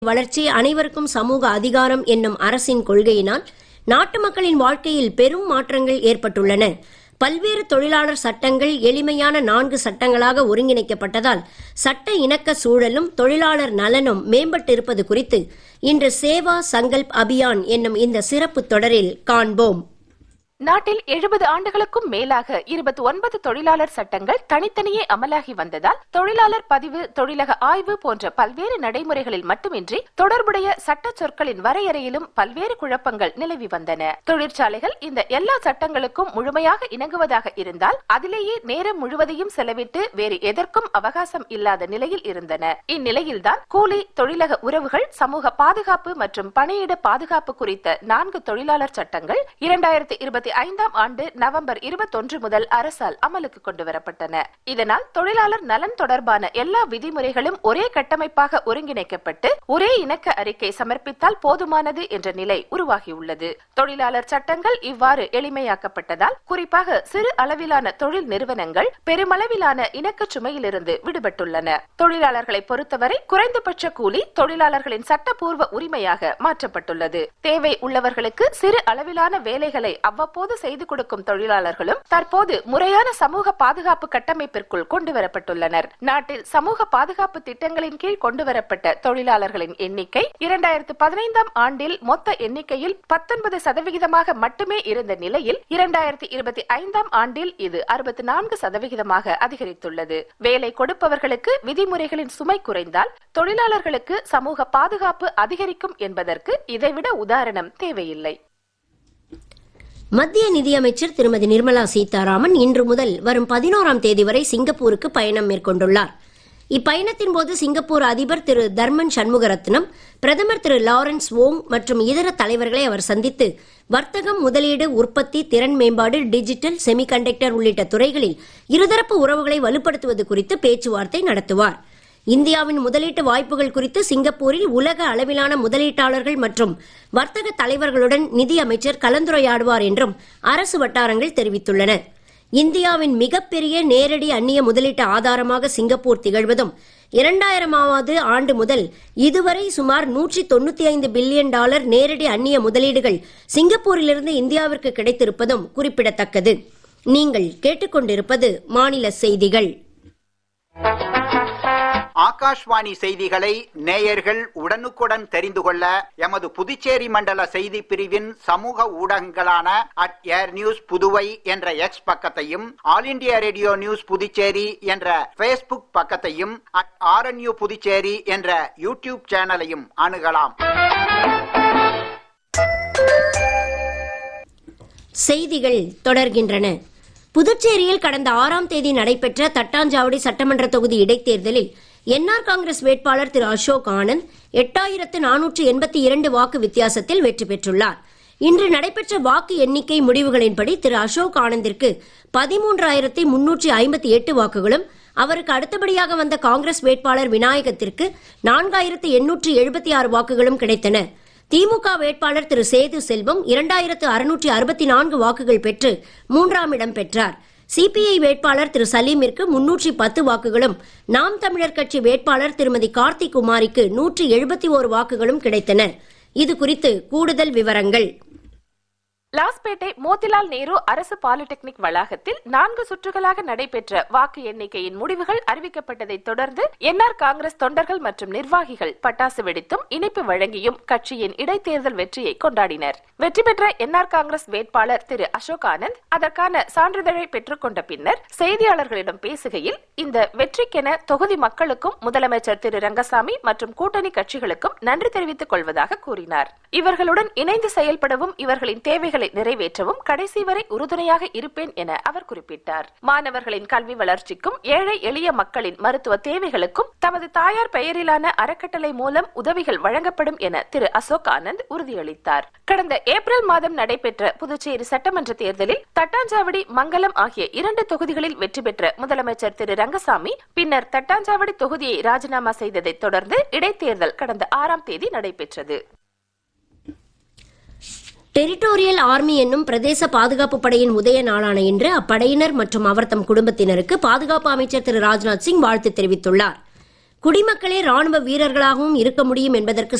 வளர்ச்சி அனைவருக்கும் சமூக அதிகாரம் என்னும் அரசின் கொள்கையினால் நாட்டு மக்களின் வாழ்க்கையில் பெரும் மாற்றங்கள் ஏற்பட்டுள்ளன பல்வேறு தொழிலாளர் சட்டங்கள் எளிமையான நான்கு சட்டங்களாக ஒருங்கிணைக்கப்பட்டதால் சட்ட இணக்க சூழலும் தொழிலாளர் நலனும் மேம்பட்டிருப்பது குறித்து இன்று சேவா சங்கல்ப் அபியான் என்னும் இந்த சிறப்பு தொடரில் காண்போம் நாட்டில் எழுபது ஆண்டுகளுக்கும் மேலாக இருபத்தி ஒன்பது தொழிலாளர் சட்டங்கள் தனித்தனியே அமலாகி வந்ததால் தொழிலாளர் பதிவு தொழிலக ஆய்வு போன்ற பல்வேறு நடைமுறைகளில் மட்டுமின்றி தொடர்புடைய சட்ட சொற்களின் வரையறையிலும் பல்வேறு குழப்பங்கள் நிலவி வந்தன தொழிற்சாலைகள் இந்த எல்லா சட்டங்களுக்கும் முழுமையாக இணங்குவதாக இருந்தால் அதிலேயே நேரம் முழுவதையும் செலவிட்டு வேறு எதற்கும் அவகாசம் இல்லாத நிலையில் இருந்தன இந்நிலையில்தான் கூலி தொழிலக உறவுகள் சமூக பாதுகாப்பு மற்றும் பணியிட பாதுகாப்பு குறித்த நான்கு தொழிலாளர் சட்டங்கள் இரண்டாயிரத்தி இருபத்தி ஐந்தாம் ஆண்டு நவம்பர் இருபத்தொன்று முதல் அரசால் அமலுக்கு கொண்டு வரப்பட்டன இதனால் தொழிலாளர் நலன் தொடர்பான எல்லா விதிமுறைகளும் ஒரே கட்டமைப்பாக ஒருங்கிணைக்கப்பட்டு ஒரே இணக்க அறிக்கை சமர்ப்பித்தால் போதுமானது என்ற நிலை உருவாகியுள்ளது தொழிலாளர் சட்டங்கள் இவ்வாறு எளிமையாக்கப்பட்டதால் குறிப்பாக சிறு அளவிலான தொழில் நிறுவனங்கள் பெருமளவிலான இணக்க சுமையிலிருந்து விடுபட்டுள்ளன தொழிலாளர்களை பொறுத்தவரை குறைந்தபட்ச கூலி தொழிலாளர்களின் சட்டப்பூர்வ உரிமையாக மாற்றப்பட்டுள்ளது தேவை உள்ளவர்களுக்கு சிறு அளவிலான வேலைகளை அவ்வப்போது செய்து கொடுக்கும் தொழிலாளர்களும் தற்போது முறையான சமூக பாதுகாப்பு கட்டமைப்பிற்குள் கொண்டு வரப்பட்டுள்ளனர் நாட்டில் சமூக பாதுகாப்பு திட்டங்களின் கீழ் கொண்டு வரப்பட்ட தொழிலாளர்களின் எண்ணிக்கை இரண்டாயிரத்து பதினைந்தாம் ஆண்டில் மொத்த எண்ணிக்கையில் பத்தொன்பது சதவிகிதமாக மட்டுமே இருந்த நிலையில் இரண்டாயிரத்தி இருபத்தி ஐந்தாம் ஆண்டில் இது அறுபத்தி நான்கு சதவிகிதமாக அதிகரித்துள்ளது வேலை கொடுப்பவர்களுக்கு விதிமுறைகளின் சுமை குறைந்தால் தொழிலாளர்களுக்கு சமூக பாதுகாப்பு அதிகரிக்கும் என்பதற்கு இதைவிட உதாரணம் தேவையில்லை மத்திய நிதியமைச்சர் திருமதி நிர்மலா சீதாராமன் இன்று முதல் வரும் பதினோராம் தேதி வரை சிங்கப்பூருக்கு பயணம் மேற்கொண்டுள்ளார் இப்பயணத்தின் போது சிங்கப்பூர் அதிபர் திரு தர்மன் சண்முகரத்னம் பிரதமர் திரு லாரன்ஸ் வோங் மற்றும் இதர தலைவர்களை அவர் சந்தித்து வர்த்தகம் முதலீடு உற்பத்தி திறன் மேம்பாடு டிஜிட்டல் செமிகண்டக்டர் உள்ளிட்ட துறைகளில் இருதரப்பு உறவுகளை வலுப்படுத்துவது குறித்து பேச்சுவார்த்தை நடத்துவார் இந்தியாவின் முதலீட்டு வாய்ப்புகள் குறித்து சிங்கப்பூரில் உலக அளவிலான முதலீட்டாளர்கள் மற்றும் வர்த்தக தலைவர்களுடன் நிதி அமைச்சர் கலந்துரையாடுவார் என்றும் அரசு வட்டாரங்கள் தெரிவித்துள்ளன இந்தியாவின் மிகப்பெரிய நேரடி அந்நிய முதலீட்டு ஆதாரமாக சிங்கப்பூர் திகழ்வதும் இரண்டாயிரமாவது ஆண்டு முதல் இதுவரை சுமார் நூற்றி தொண்ணூத்தி ஐந்து பில்லியன் டாலர் நேரடி அந்நிய முதலீடுகள் சிங்கப்பூரிலிருந்து இந்தியாவிற்கு கிடைத்திருப்பதும் குறிப்பிடத்தக்கது நீங்கள் கேட்டுக்கொண்டிருப்பது மாநில செய்திகள் ஆகாஷ்வாணி செய்திகளை நேயர்கள் உடனுக்குடன் தெரிந்து கொள்ள எமது புதுச்சேரி மண்டல செய்தி பிரிவின் சமூக ஊடகங்களான அட் ஏர் நியூஸ் புதுவை என்ற எக்ஸ் பக்கத்தையும் all India radio news Puducherry என்ற பேஸ்புக் பக்கத்தையும் அட் ஆர்என்யூ புதுச்சேரி என்ற யூடியூப் சேனலையும் அணுகலாம் செய்திகள் தொடர்கின்றன புதுச்சேரியில் கடந்த ஆறாம் தேதி நடைபெற்ற தட்டாஞ்சாவடி சட்டமன்ற தொகுதி இடைத்தேர்தலில் என்ஆர் காங்கிரஸ் வேட்பாளர் திரு அசோக் ஆனந்த் எட்டாயிரத்து நானூற்று எண்பத்தி இரண்டு வாக்கு வித்தியாசத்தில் வெற்றி பெற்றுள்ளார் இன்று நடைபெற்ற வாக்கு எண்ணிக்கை முடிவுகளின்படி திரு அசோக் ஆனந்திற்கு பதிமூன்றாயிரத்தி முன்னூற்றி ஐம்பத்தி எட்டு வாக்குகளும் அவருக்கு அடுத்தபடியாக வந்த காங்கிரஸ் வேட்பாளர் விநாயகத்திற்கு நான்காயிரத்து எண்ணூற்று எழுபத்தி ஆறு வாக்குகளும் கிடைத்தன திமுக வேட்பாளர் திரு சேது செல்வம் இரண்டாயிரத்து அறுநூற்றி அறுபத்தி நான்கு வாக்குகள் பெற்று மூன்றாம் இடம் பெற்றார் சிபிஐ வேட்பாளர் திரு சலீமிற்கு முன்னூற்றி பத்து வாக்குகளும் நாம் தமிழர் கட்சி வேட்பாளர் திருமதி கார்த்திக் குமாரிக்கு நூற்றி எழுபத்தி ஓரு வாக்குகளும் கிடைத்தன இது குறித்து கூடுதல் விவரங்கள் லாஸ்பேட்டை மோதிலால் நேரு அரசு பாலிடெக்னிக் வளாகத்தில் நான்கு சுற்றுகளாக நடைபெற்ற வாக்கு எண்ணிக்கையின் முடிவுகள் அறிவிக்கப்பட்டதை தொடர்ந்து என்ஆர் காங்கிரஸ் தொண்டர்கள் மற்றும் நிர்வாகிகள் பட்டாசு வெடித்தும் இனிப்பு வழங்கியும் கட்சியின் இடைத்தேர்தல் வெற்றியை கொண்டாடினர் வெற்றி பெற்ற என்ஆர் காங்கிரஸ் வேட்பாளர் திரு அசோக் ஆனந்த் அதற்கான சான்றிதழை பெற்றுக்கொண்ட பின்னர் செய்தியாளர்களிடம் பேசுகையில் இந்த வெற்றிக்கென தொகுதி மக்களுக்கும் முதலமைச்சர் திரு ரங்கசாமி மற்றும் கூட்டணி கட்சிகளுக்கும் நன்றி தெரிவித்துக் கொள்வதாக கூறினார் இவர்களுடன் இணைந்து செயல்படவும் இவர்களின் தேவைகளை தேவைகளை நிறைவேற்றவும் கடைசி வரை உறுதுணையாக இருப்பேன் என அவர் குறிப்பிட்டார் மாணவர்களின் கல்வி வளர்ச்சிக்கும் ஏழை எளிய மக்களின் மருத்துவ தேவைகளுக்கும் தமது தாயார் பெயரிலான அறக்கட்டளை மூலம் உதவிகள் வழங்கப்படும் என திரு அசோக் ஆனந்த் உறுதியளித்தார் கடந்த ஏப்ரல் மாதம் நடைபெற்ற புதுச்சேரி சட்டமன்ற தேர்தலில் தட்டாஞ்சாவடி மங்கலம் ஆகிய இரண்டு தொகுதிகளில் வெற்றி பெற்ற முதலமைச்சர் திரு ரங்கசாமி பின்னர் தட்டாஞ்சாவடி தொகுதியை ராஜினாமா செய்ததைத் தொடர்ந்து இடைத்தேர்தல் கடந்த ஆறாம் தேதி நடைபெற்றது டெரிட்டோரியல் ஆர்மி என்னும் பிரதேச பாதுகாப்பு படையின் உதய நாளான இன்று அப்படையினர் மற்றும் அவர் தம் குடும்பத்தினருக்கு பாதுகாப்பு அமைச்சர் திரு ராஜ்நாத் சிங் வாழ்த்து தெரிவித்துள்ளார் குடிமக்களே ராணுவ வீரர்களாகவும் இருக்க முடியும் என்பதற்கு